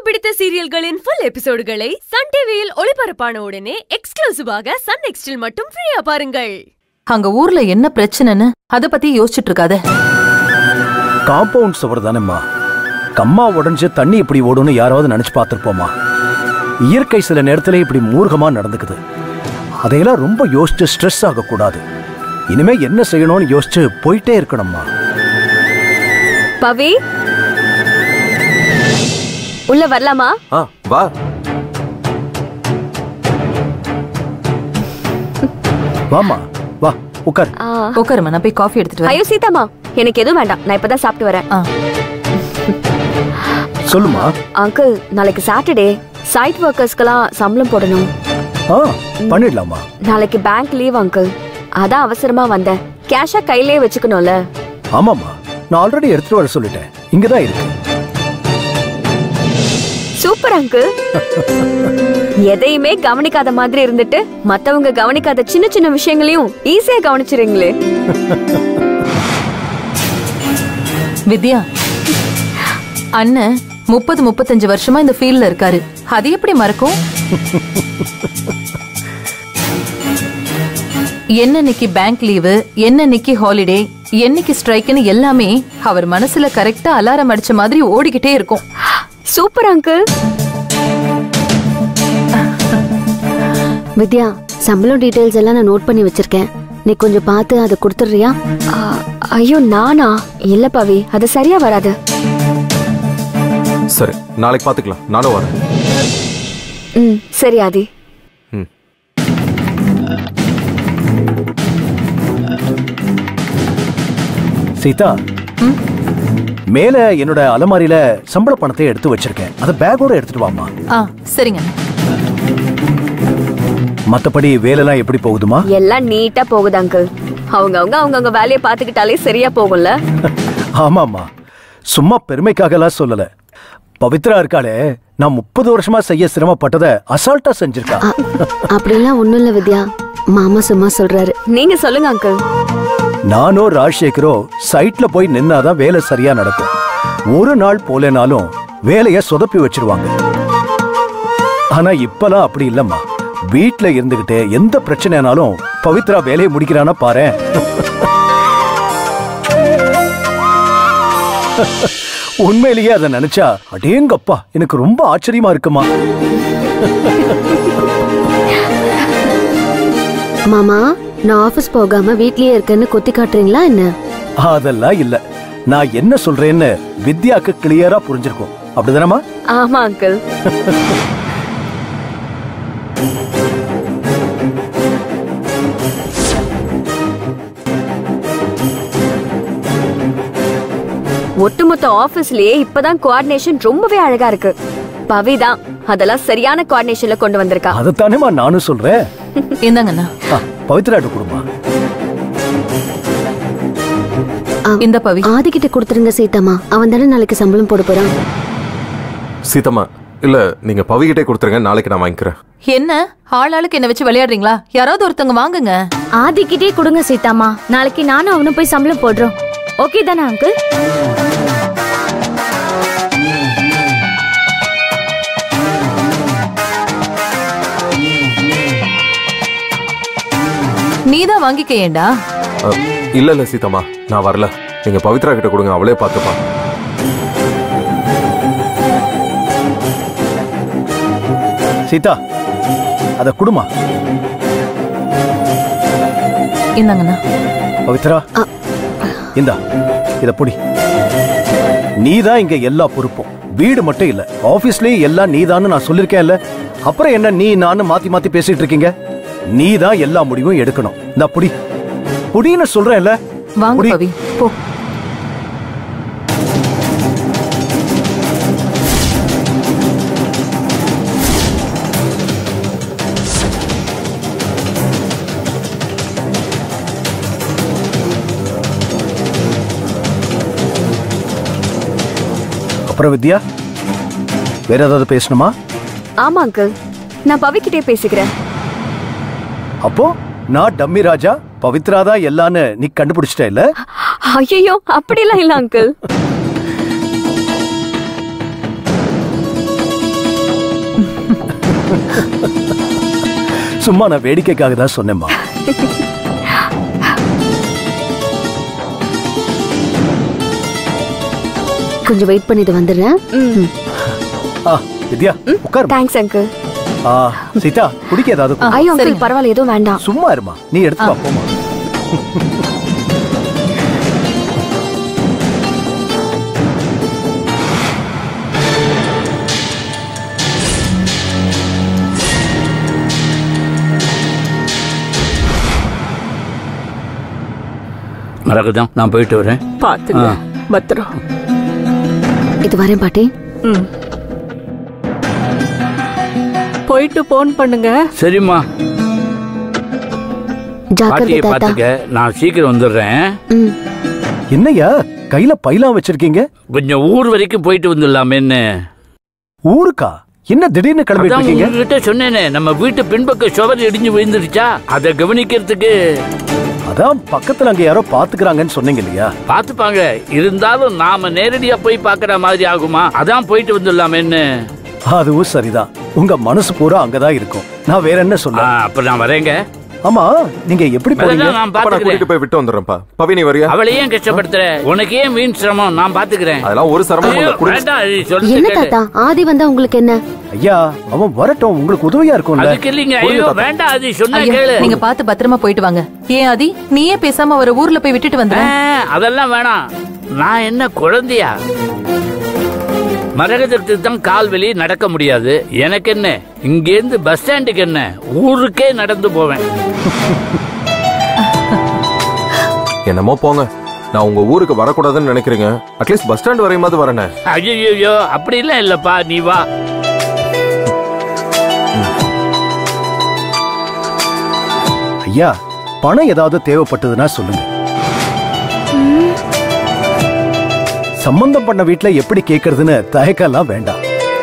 பிடித்த சீரியல்களின் full எபிசோடுகளை Sun டிவியில் ஒளிபரப்பான உடனே எக்ஸ்க்ளூசிவாக சன் நெக்ஸ்டில் மட்டும் ஃப்ரீயா பாருங்கள் அங்க ஊர்ல என்ன பிரச்சனைன்னு அத பத்தி யோசிச்சுட்டு இருக்காத காம்பவுண்ட் சுவர் தானேம்மா கம்மா உடைஞ்சு தண்ணி இப்படி ஓடும்னு யாராவது நினைச்சு பார்த்துருப்போமா இயற்கை சில நேரத்துல இப்படி மூர்க்கமா நடந்துக்குது அதையெல்லாம் ரொம்ப யோசிச்சு ஸ்ட்ரெஸ் ஆகக்கூடாது இனிமே என்ன செய்யணும்னு யோசிச்சு போயிட்டே இருக்கணும்மா பவி உள்ள வரலாமா ஆ வா வாமா வா உட்கார் ஆ. உட்காருமா நான் போய் காஃபி எடுத்துட்டு வரேன் ஐயோ சீதாமா எனக்கு எதுவும் வேண்டாம் நான் இப்பதான் சாப்பிட்டு வரேன் ஆ, சொல்லுமா அங்கிள் நாளைக்கு சாட்டர்டே சைட் ஒர்க்கர்ஸ்க்கெல்லாம் சம்பளம் போடணும் ஆ பண்ணிடலாமா நாளைக்கு பேங்க் லீவ் அங்கிள் அதான் அவசரமா வந்தேன் கேஷா கையிலே வச்சுக்கணும்ல ஆமாம்மா நான் ஆல்ரெடி எடுத்துட்டு வர சொல்லிட்டேன் இங்கதான் இருக்கு சூப்பர் அங்கிள் எதையுமே கவனிக்காத மாதிரி இருந்துட்டு மத்தவங்க கவனிக்காத சின்ன சின்ன விஷயங்களையும் ஈஸியா கவனிச்சிருங்களே வித்யா அண்ணன் முப்பது முப்பத்தஞ்சு வருஷமா இந்த ஃபீல்ட்ல இருக்காரு அது எப்படி மறக்கும் என்னன்னைக்கு பேங்க் லீவு என்னன்னைக்கு ஹாலிடே என்னைக்கு ஸ்ட்ரைக்குன்னு எல்லாமே அவர் மனசுல கரெக்டா அலாரம் அடிச்ச மாதிரி ஓடிக்கிட்டே இருக்கும் சூப்பர் அங்கிள் வித்யா சம்பளம் டீடைல்ஸ் எல்லாம் நான் நோட் பண்ணி வச்சிருக்கேன் நீ கொஞ்சம் பார்த்து அதை கொடுத்துடுறியா ஆ, ஐயோ நானா இல்ல பவி அது சரியா வராது சரி நாளைக்கு பாத்துக்கலாம் நானும் வரேன் ம் சரி ஆதி ம் சீதா மேல என்னோட அலமாரியில சம்பள பணத்தை எடுத்து வச்சிருக்கேன் அதை பேக்கோட எடுத்துட்டு வாமா ஆ சரிங்க மத்தபடி வேலைலாம் எப்படி போகுதுமா எல்லாம் நீட்டா போகுது அங்கிள் அவங்க அவங்க அவங்கவங்க வேலையை பார்த்துக்கிட்டாலே சரியா போகும்ல ஆமாமா சும்மா பெருமைக்காகலாம் சொல்லல பவித்ரா இருக்காளே நான் முப்பது வருஷமா செய்ய சிரமப்பட்டதை அசால்ட்டா செஞ்சிருக்கா அ- அப்படிலாம் ஒண்ணும் இல்ல வித்யா மாமா சும்மா சொல்றாரு நீங்க சொல்லுங்க அங்கிள் நானோ ராஜசேகரோ சைட்ல போய் நின்னாதான் வேலை சரியா நடக்கும் ஒரு நாள் போலேனாலும் வேலைய சொதப்பி வச்சிருவாங்க ஆனா இப்பலாம் அப்படி இல்லம்மா வீட்ல இருந்துகிட்டே எந்த பிரச்சனைனாலும் பவித்ரா வேலையை முடிக்கிறானா பாரேன் உண்மையிலேயே அதை நினைச்சா அடேங்கப்பா எனக்கு ரொம்ப ஆச்சரியமா இருக்குமா மாமா நான் ஆபீஸ் போகாம வீட்லயே இருக்கேன்னு குத்தி காட்டுறீங்களா என்ன அதெல்லாம் இல்ல நான் என்ன சொல்றேன்னு வித்யாக்கு கிளியரா புரிஞ்சிருக்கும் அப்படிதானமா ஆமா அங்கிள் ஒட்டுமொத்த ஆபீஸ்லயே இப்பதான் கோஆர்டினேஷன் ரொம்பவே அழகா இருக்கு பவி தான் அதெல்லாம் சரியான கோஆர்டினேஷன்ல கொண்டு வந்திருக்கா அதைத்தானேமா நானும் சொல்றேன் இந்தாங்கண்ணா ஆ, பவித்ராட்ட கொடுமா இந்த பவி ஆதிக்கிட்ட கொடுத்துருங்க சீதாமா அவன் தானே நாளைக்கு சம்பளம் போட போறான் சீதம்மா இல்ல நீங்க பவிகிட்டே கொடுத்துருங்க நாளைக்கு நான் வாங்கிக்கிறேன் என்ன ஆளாளுக்கு என்ன வச்சு விளையாடுறீங்களா யாராவது ஒருத்தவங்க வாங்குங்க ஆதிக்கிட்டே கொடுங்க சீதாமா நாளைக்கு நானும் அவனும் போய் சம்பளம் போடுறோம் ஓகே தானே அங்கிள் நீதான் வாங்கிக்க ஏண்டா அ, இல்ல இல்ல சீதம்மா நான் வரல நீங்க பவித்ரா கிட்ட கொடுங்க அவளே பார்த்துப்பா சீதா அத குடுமா இந்தாங்கண்ணா பவித்ரா இந்தா இத புடி நீதான் இங்க எல்லா பொறுப்பும் வீடு மட்டும் இல்ல ஆபீஸ்லயே எல்லாம் நீதான்னு நான் சொல்லிருக்கேன்ல அப்புறம் என்ன நீ நானும் மாத்தி மாத்தி பேசிட்டு இருக்கீங்க நீதான் எல்லா முடிவும் எடுக்கணும் இந்த புடி புடின்னு சொல்றேன்ல வாங்க புடி. பவி போ அப்புறம் வித்யா வேற ஏதாவது பேசணுமா ஆமா அங்கிள் நான் பவிக்கிட்டே பேசிக்கிறேன் அப்போ நான் டம்மி ராஜா பவித்ரா தான் எல்லான்னு நீ கண்டுபிடிச்சிட்ட இல்ல ஐயோ அப்படிலாம் இல்ல அங்கிள் சும்மா நான் வேடிக்கைக்காக தான் சொன்னேம்மா கொஞ்சம் வெயிட் பண்ணிட்டு வந்துடுறேன் ஆ வித்யா உட்காரு தேங்க்ஸ் அங்கிள் ஆ சீதா குடிக்க ஏதாவது கொடு. ஐயோ அங்கிள் பரவாயில்ல எதுவும் வேண்டாம் சும்மா இருமா நீ எடுத்து வா போமா மறக்கதான் நான் போயிட்டு வரேன் பாத்துங்க ஆ. பத்திரம் இது வரேன் பாட்டி ம் போயிட்டு போன் பண்ணுங்க சரிம்மா ஜாக்கிரதை பாட்டியை தாத்தா பார்த்துக்க நான் சீக்கிரம் வந்துடுறேன் ம் என்னய்யா கையில பைலாம் வச்சிருக்கீங்க கொஞ்சம் ஊர் வரைக்கும் போயிட்டு வந்துடலாமேன்னு ஊருக்கா என்ன திடீர்னு கிளம்பிட்டு அதான் இருக்கீங்க உங்ககிட்ட சொன்னேனே நம்ம வீட்டு பின்பக்க சுவர் இடிஞ்சு விழுந்துருச்சா அதை கவனிக்கிறதுக்கு அதான் பக்கத்துல அங்க யாரோ பாத்துக்கிறாங்கன்னு சொன்னீங்க இல்லையா பார்த்துப்பாங்க இருந்தாலும் நாம நேரடியா போய் பார்க்குற மாதிரி ஆகுமா அதான் போயிட்டு வந்துடலாமேன்னு அதுவும் சரிதான் உங்க மனசு பூரா அங்கதான் இருக்கும் நான் வேற என்ன ஆ, சொல்ல அப்ப நான் வரேங்க ஆமா நீங்க எப்படி போறீங்க அதெல்லாம் நான் அப்ப நான் பாத்துக்கிறேன் கூட்டிட்டு போய் விட்டு வந்துடுறேன்ப்பா பவி நீ வரியா அவளை ஏன் கஷ்டப்படுத்துற உனக்கு ஏன் வீண் சிரமம் நான் பாத்துக்கிறேன் அதெல்லாம் ஒரு சிரமமும் ஐயோ, இல்ல குடி வேண்டாம் நீ சொல்றது என்ன கேளு. தாத்தா ஆதி வந்தா உங்களுக்கு என்ன ஐயா அவன் வரட்டும் உங்களுக்கு உதவியா இருக்கும்ல அதுக்கு இல்லைங்க ஐயோ வேண்டாம் அது சொன்னா ஐயா, கேளு நீங்க பார்த்து பத்திரமா போயிட்டு வாங்க ஏன் ஆதி நீயே பேசாம அவரை ஊர்ல போய் விட்டுட்டு ஆ, வந்துற அதெல்லாம் வேணாம் நான் என்ன குழந்தையா மரகதத்துக்கு தான் கால் வெளி நடக்க முடியாது எனக்கு என்ன இங்கேருந்து பஸ் ஸ்டாண்டுக்கு என்ன ஊருக்கே நடந்து போவேன் என்னமோ போங்க நான் உங்க ஊருக்கு வரக்கூடாதுன்னு நினைக்கிறீங்க அட்லீஸ்ட் பஸ் ஸ்டாண்ட் வரையுமாவது வரேனே ஐயோ அப்படிலாம் இல்லப்பா நீ வா ஐயா பணம் ஏதாவது தேவைப்பட்டதுன்னா சொல்லுங்க சம்பந்தம் பண்ண வீட்ல எப்படி கேக்குறதுன்னு தயக்கம்லாம் வேண்டாம்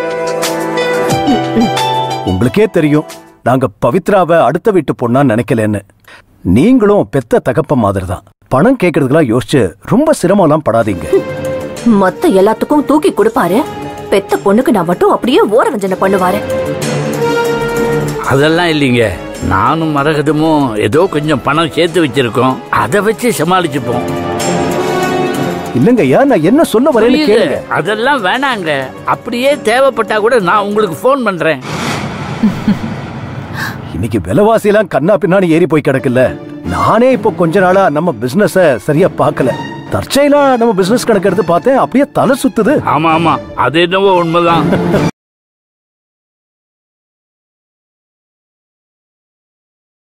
உங்களுக்கே தெரியும் நாங்க பவித்ராவை அடுத்த வீட்டு பொண்ணா நினைக்கலன்னு நீங்களும் பெத்த தகப்ப மாதிரி தான் பணம் கேட்கறதுக்கெல்லாம் யோசிச்சு ரொம்ப சிரமம்லாம் படாதீங்க மொத்த எல்லாத்துக்கும் தூக்கி கொடுப்பாரு பெத்த பொண்ணுக்கு நான் மட்டும் அப்படியே ஓர வஞ்சனை பண்ணுவாரு அதெல்லாம் இல்லைங்க நானும் மரகதமும் ஏதோ கொஞ்சம் பணம் சேர்த்து வச்சிருக்கோம் அதை வச்சு சமாளிச்சுப்போம் இல்லங்க ஐயா நான் என்ன சொல்ல வரேன்னு புரியுது. கேளுங்க அதெல்லாம் வேணாங்க அப்படியே தேவைப்பட்டா கூட நான் உங்களுக்கு ஃபோன் பண்றேன் இன்னைக்கு விலைவாசி எல்லாம் கண்ணா பின்னாடி ஏறி போய் கிடக்குல்ல நானே இப்போ கொஞ்ச நாளா நம்ம பிசினஸ சரியா பார்க்கல தற்செயலா நம்ம பிசினஸ் கணக்கு எடுத்து பார்த்தேன் அப்படியே தலை சுத்துது ஆமா ஆமா அது என்னவோ உண்மைதான்